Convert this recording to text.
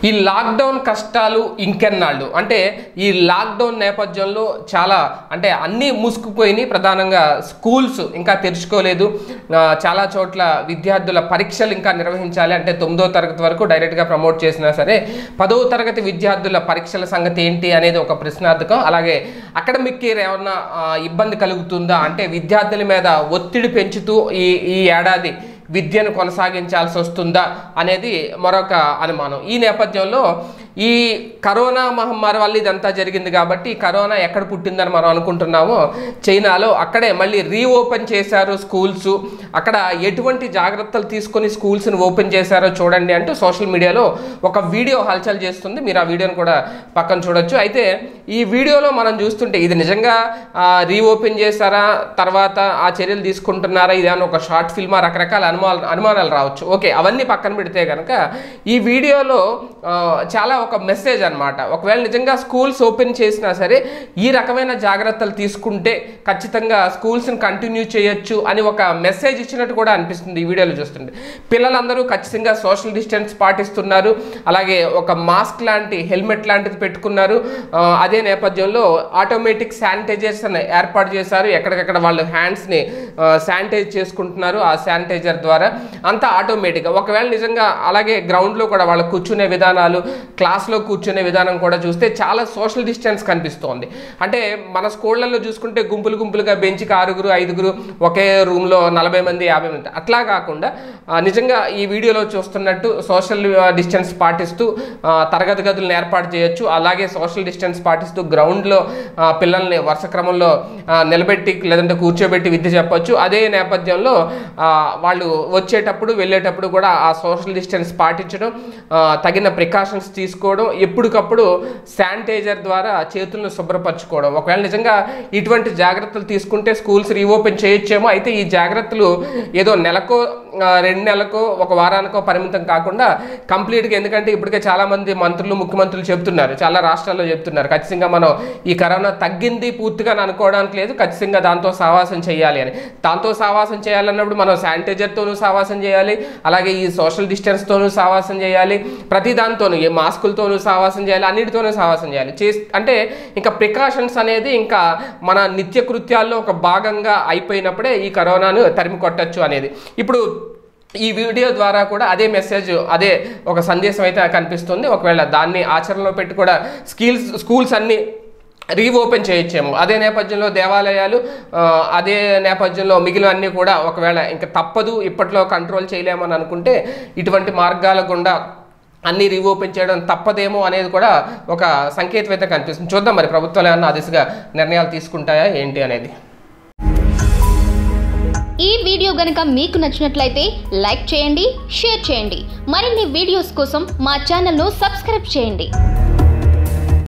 ఈ లాక్డౌన్ కష్టాలు ఇంకెన్నాళ్ళు అంటే ఈ లాక్డౌన్ నేపథ్యంలో చాలా అంటే అన్నీ మూసుకుపోయినాయి ప్రధానంగా స్కూల్స్ ఇంకా తెరుచుకోలేదు ఆ, చాలా చోట్ల విద్యార్థుల పరీక్షలు ఇంకా నిర్వహించాలి అంటే తొమ్మిదో తరగతి వరకు డైరెక్ట్గా ప్రమోట్ చేసినా సరే పదవ తరగతి విద్యార్థుల పరీక్షల సంగతి ఏంటి అనేది ఒక ప్రశ్నార్థకం అలాగే అకాడమిక్ ఇయర్ ఏమన్నా ఆ, ఇబ్బంది కలుగుతుందా అంటే విద్యార్థుల మీద ఒత్తిడి పెంచుతూ ఈ ఈ ఏడాది విద్యను కొనసాగించాల్సి వస్తుందా అనేది మరొక అనుమానం ఈ నేపథ్యంలో ఈ కరోనా మహమ్మారి వల్ల ఇదంతా జరిగింది కాబట్టి ఈ కరోనా ఎక్కడ పుట్టిందని మనం అనుకుంటున్నామో చైనాలో అక్కడే మళ్ళీ రీఓపెన్ చేశారు స్కూల్స్ అక్కడ ఎటువంటి జాగ్రత్తలు తీసుకొని స్కూల్స్ని ఓపెన్ చేశారో చూడండి అంటూ సోషల్ మీడియాలో ఒక వీడియో హల్చల్ చేస్తుంది మీరు ఆ వీడియోని కూడా పక్కన చూడొచ్చు అయితే ఈ వీడియోలో మనం చూస్తుంటే ఇది నిజంగా రీఓపెన్ చేశారా తర్వాత ఆ చర్యలు తీసుకుంటున్నారా ఇది ఏమైనా ఒక షార్ట్ ఫిల్మా రకరకాల అనుమానాలు అనుమానాలు రావచ్చు ఓకే అవన్నీ పక్కన పెడితే కనుక ఈ వీడియోలో ఆ, చాలా ఒక మెసేజ్ అన్నమాట ఒకవేళ నిజంగా స్కూల్స్ ఓపెన్ చేసినా సరే ఈ రకమైన జాగ్రత్తలు తీసుకుంటే ఖచ్చితంగా స్కూల్స్ని కంటిన్యూ చేయొచ్చు అని ఒక మెసేజ్ ఇచ్చినట్టు కూడా అనిపిస్తుంది ఈ వీడియోలో చూస్తుంటే పిల్లలందరూ ఖచ్చితంగా సోషల్ డిస్టెన్స్ పాటిస్తున్నారు అలాగే ఒక మాస్క్ లాంటి హెల్మెట్ లాంటిది పెట్టుకున్నారు ఆ, అదే నేపథ్యంలో ఆటోమేటిక్ శానిటైజర్స్ అని ఏర్పాటు చేశారు ఎక్కడికక్కడ వాళ్ళు హ్యాండ్స్ని శానిటైజ్ చేసుకుంటున్నారు ఆ శానిటైజర్ ద్వారా అంతా ఆటోమేటిక్గా ఒకవేళ నిజంగా అలాగే గ్రౌండ్లో కూడా వాళ్ళు కూర్చునే విధానాలు క్లాస్లో కూర్చునే విధానం కూడా చూస్తే చాలా సోషల్ డిస్టెన్స్ కనిపిస్తోంది అంటే మన స్కూళ్ళల్లో చూసుకుంటే గుంపులు గుంపులుగా బెంచ్కి ఆరుగురు ఐదుగురు ఒకే రూమ్లో నలభై మంది యాభై మంది అట్లా కాకుండా ఆ, నిజంగా ఈ వీడియోలో చూస్తున్నట్టు సోషల్ డిస్టెన్స్ పాటిస్తూ ఆ, తరగతి గదులను ఏర్పాటు చేయొచ్చు అలాగే సోషల్ డిస్టెన్స్ పాటిస్తూ గ్రౌండ్లో ఆ, పిల్లల్ని వరుస క్రమంలో ఆ, నిలబెట్టి లేదంటే కూర్చోబెట్టి విద్య చెప్పొచ్చు అదే నేపథ్యంలో ఆ, వాళ్ళు వచ్చేటప్పుడు వెళ్ళేటప్పుడు కూడా ఆ సోషల్ డిస్టెన్స్ పాటించడం ఆ, తగిన ప్రికాషన్స్ తీసుకోవడం ఎప్పటికప్పుడు శానిటైజర్ ద్వారా చేతులను శుభ్రపరచుకోవడం ఒకవేళ నిజంగా ఇటువంటి జాగ్రత్తలు తీసుకుంటే స్కూల్స్ రీఓపెన్ చేయొచ్చేమో అయితే ఈ జాగ్రత్తలు ఏదో నెలకో ఆ, రెండు నెలలకో ఒక వారానికో పరిమితం కాకుండా కంప్లీట్గా ఎందుకంటే ఇప్పటికే చాలామంది మంత్రులు ముఖ్యమంత్రులు చెప్తున్నారు చాలా రాష్ట్రాల్లో చెప్తున్నారు ఖచ్చితంగా మనం ఈ కరోనా తగ్గింది పూర్తిగా అని అనుకోవడానికి లేదు ఖచ్చితంగా దాంతో సావాసం చేయాలి అని దాంతో సావాసం చేయాలన్నప్పుడు మనం శానిటైజర్తోనూ సావాసం చేయాలి అలాగే ఈ సోషల్ డిస్టెన్స్తోనూ సావాసం చేయాలి ప్రతి దాంతోనూ ఈ మాస్కులతోనూ సావాసం చేయాలి అన్నిటితోనూ సావాసం చేయాలి చేసి అంటే ఇంకా ప్రికాషన్స్ అనేది ఇంకా మన నిత్య కృత్యాల్లో ఒక భాగంగా అయిపోయినప్పుడే ఈ కరోనాను తరిమి కొట్టచ్చు అనేది ఇప్పుడు ఈ వీడియో ద్వారా కూడా అదే మెసేజ్ అదే ఒక సందేశం అయితే కనిపిస్తుంది ఒకవేళ దాన్ని ఆచరణలో పెట్టి కూడా స్కీల్స్ స్కూల్స్ అన్నీ రీఓపెన్ చేయొచ్చేమో అదే నేపథ్యంలో దేవాలయాలు ఆ, అదే నేపథ్యంలో మిగిలిన అన్నీ కూడా ఒకవేళ ఇంకా తప్పదు ఇప్పట్లో కంట్రోల్ చేయలేమని అనుకుంటే ఇటువంటి మార్గాల గుండా అన్నీ రీఓపెన్ చేయడం తప్పదేమో అనేది కూడా ఒక సంకేతం అయితే కనిపిస్తుంది చూద్దాం మరి ప్రభుత్వాలు ఏమన్నా ఆ దిశగా నిర్ణయాలు తీసుకుంటాయా ఏంటి అనేది ఈ వీడియో గనుక మీకు నచ్చినట్లయితే లైక్ చేయండి షేర్ చేయండి మరిన్ని వీడియోస్ కోసం మా ఛానల్ను సబ్స్క్రైబ్ చేయండి